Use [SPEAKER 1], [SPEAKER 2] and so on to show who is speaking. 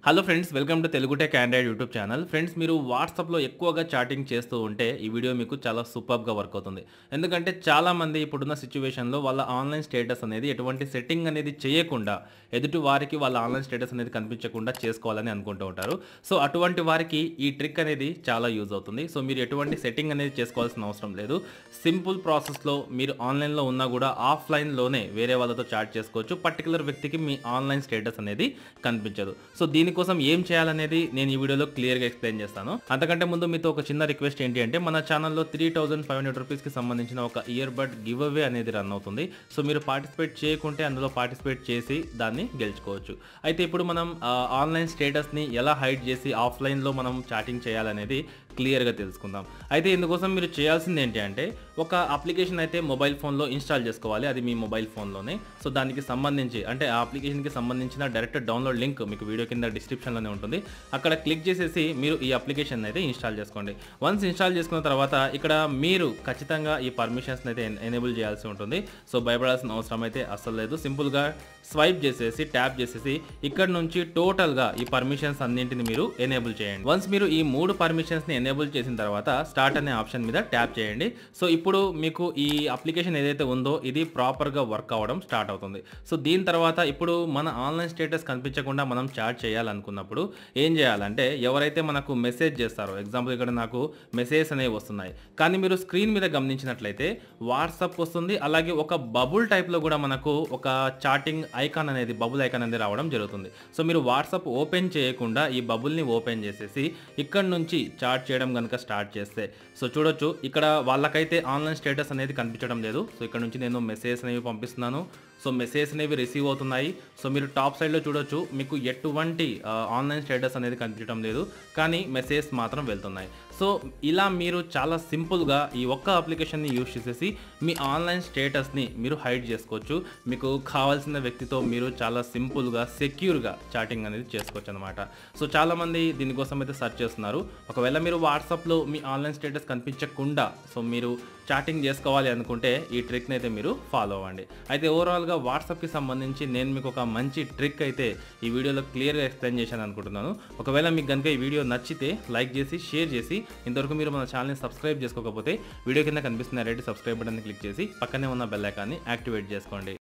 [SPEAKER 1] hello friends welcome to Telugu tech Android YouTube channel friends మీరు వాట్సాప్లో ఎక్కువగా చాటింగ్ చేస్తూ ఉంటే ఈ వీడియో మీకు చాలా సూపర్గా వర్క్ అవుతుంది ఎందుకంటే చాలామంది ఇప్పుడున్న సిచ్యువేషన్లో వాళ్ళ ఆన్లైన్ స్టేటస్ అనేది ఎటువంటి సెట్టింగ్ అనేది చేయకుండా ఎదుటి వారికి వాళ్ళ ఆన్లైన్ స్టేటస్ అనేది కనిపించకుండా చేసుకోవాలని అనుకుంటూ ఉంటారు సో అటువంటి వారికి ఈ ట్రిక్ అనేది చాలా యూజ్ అవుతుంది సో మీరు ఎటువంటి సెట్టింగ్ అనేది చేసుకోవాల్సిన అవసరం లేదు సింపుల్ ప్రాసెస్లో మీరు ఆన్లైన్లో ఉన్నా కూడా ఆఫ్లైన్లోనే వేరే వాళ్ళతో చాట్ చేసుకోవచ్చు పర్టికులర్ వ్యక్తికి మీ ఆన్లైన్ స్టేటస్ అనేది కనిపించదు సో దీనికోసం ఏం చేయాలనేది నేను ఈ వీడియోలో క్లియర్గా ఎక్స్ప్లెయిన్ చేస్తాను అంతకంటే ముందు మీతో ఒక చిన్న రిక్వెస్ట్ ఏంటి అంటే మన ఛానల్లో త్రీ థౌసండ్ ఫైవ్ హండ్రెడ్ రూపీస్కి సంబంధించిన ఒక ఇయర్ బడ్ గివ్ అవే అనేది రన్ అవుతుంది సో మీరు పార్టిసిపేట్ చేయకుంటే అందులో పార్టిసిపేట్ చేసి దాన్ని గెలుచుకోవచ్చు అయితే ఇప్పుడు మనం ఆ, ఆన్లైన్ స్టేటస్ని ఎలా హైడ్ చేసి ఆఫ్లైన్లో మనం చాటింగ్ చేయాలనేది క్లియర్గా తెలుసుకుందాం అయితే ఇందుకోసం మీరు చేయాల్సింది ఏంటి అంటే ఒక అప్లికేషన్ అయితే మొబైల్ ఫోన్లో ఇన్స్టాల్ చేసుకోవాలి అది మీ మొబైల్ ఫోన్లోనే సో దానికి సంబంధించి అంటే ఆ అప్లికేషన్కి సంబంధించిన డైరెక్ట్ డౌన్లోడ్ లింక్ మీకు వీడియో కింద డిస్క్రిప్షన్లోనే ఉంటుంది అక్కడ క్లిక్ చేసేసి మీరు ఈ అప్లికేషన్ అయితే ఇన్స్టాల్ చేసుకోండి వన్స్ ఇన్స్టాల్ చేసుకున్న తర్వాత ఇక్కడ మీరు ఖచ్చితంగా ఈ పర్మిషన్స్ అయితే ఎనేబుల్ చేయాల్సి ఉంటుంది సో భయపడాల్సిన అవసరం అయితే అస్సలు లేదు సింపుల్గా స్వైప్ చేసేసి ట్యాప్ చేసేసి ఇక్కడ నుంచి టోటల్గా ఈ పర్మిషన్స్ అన్నింటిని మీరు ఎనేబుల్ చేయండి వన్స్ మీరు ఈ మూడు పర్మిషన్స్ని ఎనేబుల్ చేసిన తర్వాత స్టార్ట్ అనే ఆప్షన్ మీద ట్యాప్ చేయండి సో ఇప్పుడు మీకు ఈ అప్లికేషన్ ఏదైతే ఉందో ఇది ప్రాపర్గా వర్క్ అవ్వడం స్టార్ట్ అవుతుంది సో దీని తర్వాత ఇప్పుడు మన ఆన్లైన్ స్టేటస్ కనిపించకుండా మనం చాట్ చేయాలనుకున్నప్పుడు ఏం చేయాలంటే ఎవరైతే మనకు మెసేజ్ చేస్తారో ఎగ్జాంపుల్ ఇక్కడ నాకు మెసేజ్ అనేవి వస్తున్నాయి కానీ మీరు స్క్రీన్ మీద గమనించినట్లయితే వాట్సాప్ వస్తుంది అలాగే ఒక బబుల్ టైప్లో కూడా మనకు ఒక చాటింగ్ ఐకాన్ అనేది బబుల్ ఐకాన్ అనేది రావడం జరుగుతుంది సో మీరు వాట్సాప్ ఓపెన్ చేయకుండా ఈ బబుల్ని ఓపెన్ చేసేసి ఇక్కడ నుంచి చాట్ చేయడం కనుక స్టార్ట్ చేస్తే సో చూడొచ్చు ఇక్కడ వాళ్ళకైతే ఆన్లైన్ స్టేటస్ అనేది కనిపించడం లేదు సో ఇక్కడ నుంచి నేను మెసేజ్ అనేవి పంపిస్తున్నాను సో మెసేజ్ అనేవి రిసీవ్ అవుతున్నాయి సో మీరు టాప్ సైడ్లో చూడొచ్చు మీకు ఎటువంటి ఆ, ఆన్లైన్ స్టేటస్ అనేది కనిపించడం లేదు కానీ మెసేజ్ మాత్రం వెళ్తున్నాయి సో ఇలా మీరు చాలా సింపుల్గా ఈ ఒక్క అప్లికేషన్ని యూజ్ చేసేసి మీ ఆన్లైన్ స్టేటస్ని మీరు హైడ్ చేసుకోవచ్చు మీకు కావాల్సిన వ్యక్తితో మీరు చాలా సింపుల్గా సెక్యూర్గా చాటింగ్ అనేది చేసుకోవచ్చు అనమాట సో చాలామంది దీనికోసం అయితే సెర్చ్ చేస్తున్నారు ఒకవేళ మీరు వాట్సాప్లో మీ ఆన్లైన్ స్టేటస్ కనిపించకుండా సో మీరు చాటింగ్ చేసుకోవాలి అనుకుంటే ఈ ట్రిక్ని అయితే మీరు ఫాలో అవ్వండి అయితే ఓవరాల్గా వాట్సాప్కి సంబంధించి నేను మీకు ఒక మంచి ట్రిక్ అయితే ఈ వీడియోలో క్లియర్గా ఎక్స్ప్లెయిన్ చేశాను అనుకుంటున్నాను ఒకవేళ మీకు కనుక ఈ వీడియో నచ్చితే లైక్ చేసి షేర్ చేసి ఇంతవరకు మీరు మన ఛానల్ని సబ్స్క్రైబ్ చేసుకోకపోతే వీడియో కింద కనిపిస్తున్న రెడ్ సబ్స్క్రైబ్ బటన్ని క్లిక్ చేసి పక్కనే ఉన్న బెల్ ఐకాన్ని యాక్టివేట్ చేసుకోండి